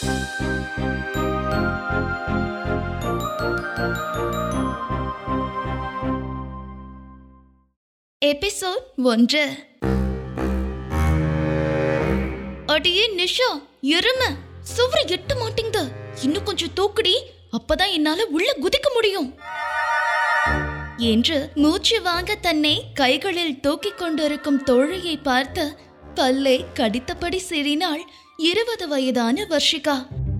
episode ஒன்று அடியே நிஷா எருமை சுவரை எட்ட மாட்டேங்குது இன்னும் கொஞ்சம் தூக்குடி அப்பதான் என்னால உள்ள குதிக்க முடியும் என்று மூச்சு வாங்க தன்னை கைகளில் தூக்கிக் கொண்டிருக்கும் தோழியை பார்த்து பல்லை கடித்தபடி சிரினாள் இருபது வயதான வர்ஷிகா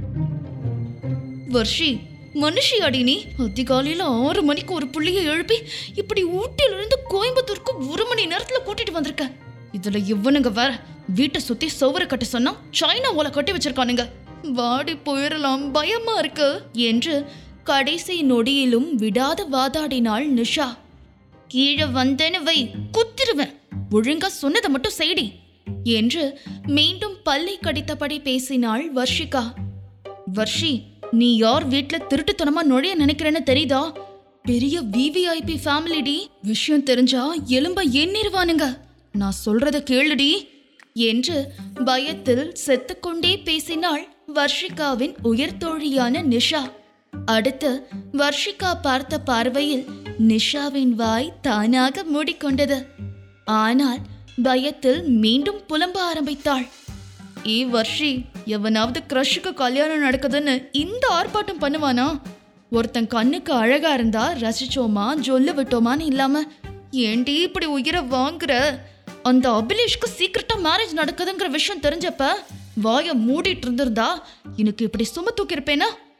வர்ஷி மனுஷி அடி நீ அதிகாலையில ஆறு மணிக்கு ஒரு புள்ளிய எழுப்பி இப்படி ஊட்டியில இருந்து கோயம்புத்தூருக்கு ஒரு மணி நேரத்துல கூட்டிட்டு வந்திருக்க இதுல இவனுங்க வேற வீட்டை சுத்தி சோவரை கட்ட சொன்னா சைனா ஓலை கட்டி வச்சிருக்கானுங்க வாடி போயிடலாம் பயமா இருக்கு என்று கடைசி நொடியிலும் விடாத வாதாடினாள் நிஷா கீழே வந்தேன்னு வை குத்திருவேன் ஒழுங்கா சொன்னதை மட்டும் செய்டி என்று மீண்டும் பல்லை கடித்தபடி பேசினாள் வர்ஷிகா வர்ஷி நீ யார் வீட்ல திருட்டுத்தனமா நுழைய நினைக்கிறேன்னு தெரியுதா பெரிய விவிஐபி ஃபேமிலிடி விஷயம் தெரிஞ்சா எலும்ப எண்ணிருவானுங்க நான் சொல்றத கேளுடி என்று பயத்தில் செத்துக்கொண்டே பேசினாள் வர்ஷிகாவின் உயர் தோழியான நிஷா அடுத்து வர்ஷிகா பார்த்த பார்வையில் நிஷாவின் வாய் தானாக மூடிக்கொண்டது ஆனால் பயத்தில் மீண்டும் புலம்ப ஆரம்பித்தாள் ஏ வர்ஷி எவனாவது க்ரஷுக்கு கல்யாணம் நடக்குதுன்னு இந்த ஆர்ப்பாட்டம் பண்ணுவானா ஒருத்தன் கண்ணுக்கு அழகா இருந்தா ரசிச்சோமா ஜொல்ல விட்டோமான்னு இல்லாம ஏண்டி இப்படி உயிரை வாங்குற அந்த அபிலேஷ்க்கு சீக்கிரட்டா மேரேஜ் நடக்குதுங்கிற விஷயம் தெரிஞ்சப்ப வாய மூடிட்டு இருந்திருந்தா எனக்கு இப்படி சும தூக்கியிருப்பேனா